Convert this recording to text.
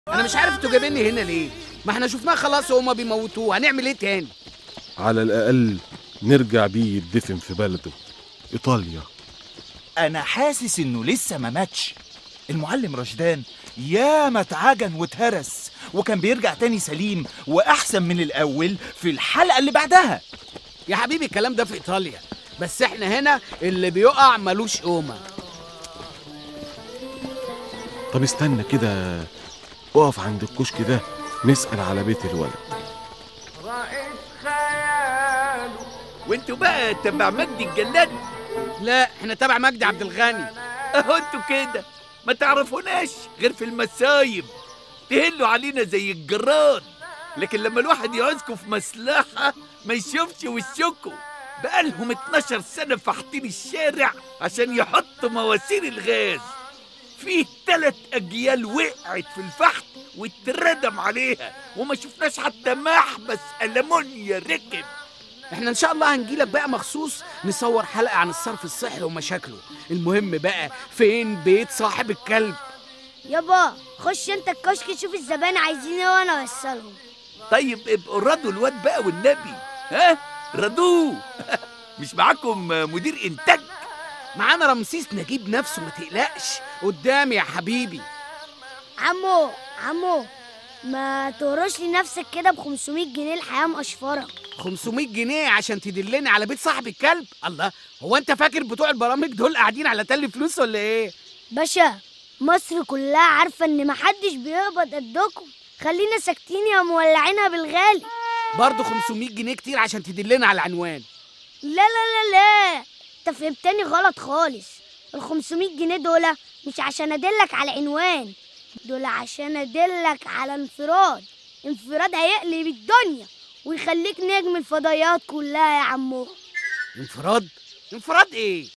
انا مش عارف انتوا جايبيني هنا ليه ما احنا شفناه خلاص وهما بيموتوه هنعمل ايه تاني على الأقل نرجع بيه يدفن في بلده إيطاليا انا حاسس انه لسه ما ماتش المعلم رشدان ياما اتعجن واتهرس وكان بيرجع تاني سليم واحسن من الاول في الحلقه اللي بعدها يا حبيبي الكلام ده في ايطاليا بس احنا هنا اللي بيقع ملوش قومه طب استنى كده اقف عند الكشك ده نسأل على بيت الولد وانتوا بقى تبع مجدي الجلاد لا احنا تبع مجدي عبد الغني اهو انتوا كده ما تعرفوناش غير في المسايب تهلوا علينا زي الجراد لكن لما الواحد يعوزكم في مصلحة ما يشوفش وشكوا بقالهم 12 سنة فاحتين الشارع عشان يحطوا مواسير الغاز فيه تلات أجيال وقعت في الفحم واتردم عليها وما شفناش حتى محبس ألمونيا ركب احنا ان شاء الله هنجيلك بقى مخصوص نصور حلقه عن الصرف الصحي ومشاكله المهم بقى فين بيت صاحب الكلب يابا خش انت الكشك شوف الزبائن عايزين ايه وانا اوصلهم طيب ابقوا ردوا الواد بقى والنبي ها ردوه مش معاكم مدير انتاج معانا رمسيس نجيب نفسه ما تقلقش قدامي يا حبيبي عمو عمو ما تهرش لي نفسك كده ب 500 جنيه الحياه مقشفره 500 جنيه عشان تدلني على بيت صاحب الكلب الله هو انت فاكر بتوع البرامج دول قاعدين على تل فلوس ولا ايه باشا مصر كلها عارفه ان محدش بيقبض قدكم خلينا ساكتين يا مولعينها بالغالي برضه 500 جنيه كتير عشان تدلنا على العنوان لا لا لا لا انت فهمتني غلط خالص ال 500 جنيه دول مش عشان ادلك على عنوان دول عشان ادلك على انفراد انفراد هيقلب الدنيا ويخليك نجم الفضائيات كلها يا عمو انفراد انفراد ايه